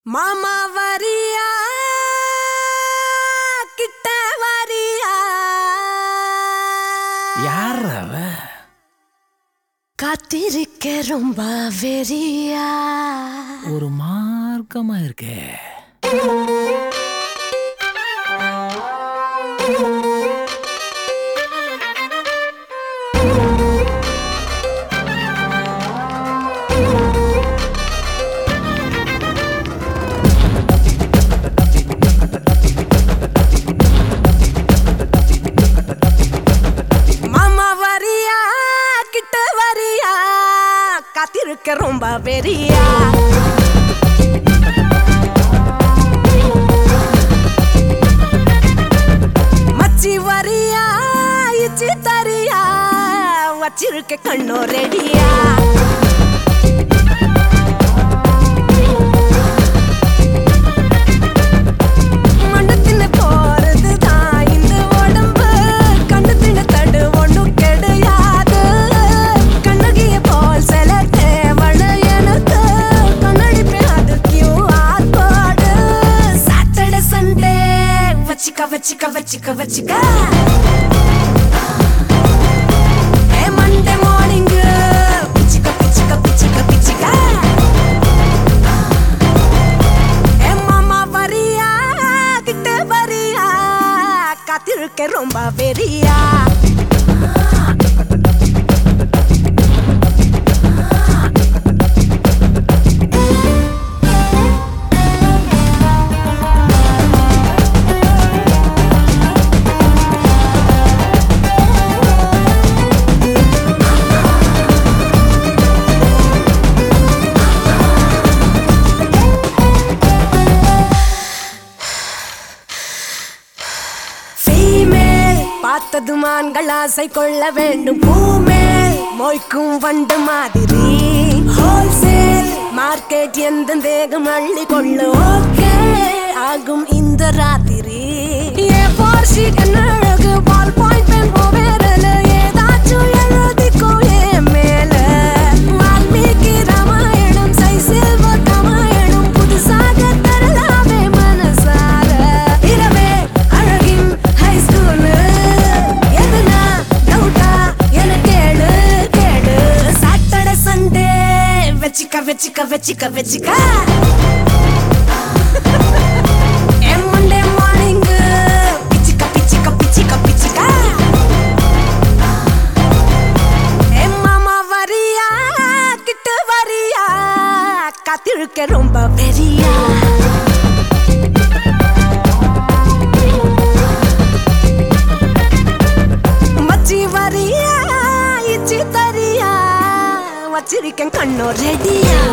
மாமா வரியா கிட்ட வரியா யார் அவ காத்திருக்க ரொம்ப வெறியா ஒரு மார்க்கமா இருக்கே மாமா வரியா கிட்ட வரியா காத்திருக்க ரொம்ப வெறியா மச்சி வரியா இச்சி தரியா வச்சிருக்க கண்ணோ ரெடியா மண்டத்தின்னு போறதுதான் இந்த உடம்பு. கண்ணு தின்னு தடு ஒண்ணும் கிடையாது. கண்ணகிய போல் சில தேவல எனக்கு. கண்ணடிப்பேன் அது QR code. Saturday, Sunday வச்சிக்க வச்சிக்க வச்சிக்க வச்சிக்க ஏ மண்டே மார்னிங் பிச்சிக்க பிச்சிக்க பிச்சிக்க பிச்சிக்க ஏ மாமா வரியா கிட்ட வரியா காத்திருக்க ரொம்ப வெறியா ஃபீமேல் பார்த்தது மான்கள் ஆசை கொள்ள வேண்டும் பூமேல் மொய்க்கும் வண்டு மாதிரி ஹோல்சேல் மார்க்கெட் எந்த தேகம் அள்ளி கொள்ள ஓகே ஆகும் இந்த ராத்திரி ஏ போர் ஷீட் என்ன அழகு பால் பாயிண்ட் பென் ஓவேரல ஏதாச்சும் எழுதிக்கோ என் மேல வால்மீகி ராமாயணம் சை செல்வர் ராமாயணம் புதுசாக தரலாமே மனசார இரவே அழகின் ஹை ஸ்கூல் எதுனா டவுட்டா என கேளு கேளு சாட்டர்டே சண்டே வச்சிக்க வச்சிக்க வச்சிக்க வச்சிக்க என் மண்டே மார்னிங் பிச்சிக்க பிச்சிக்க பிச்சிக்க பிச்சிக்க ஏ மாமா வரியா கிட்ட வரியா காத்திருக்க ரொம்ப வெறியா மச்சி வரியா இச்சி தரியா வச்சிருக்கேன் கண்ணோ ரெடியா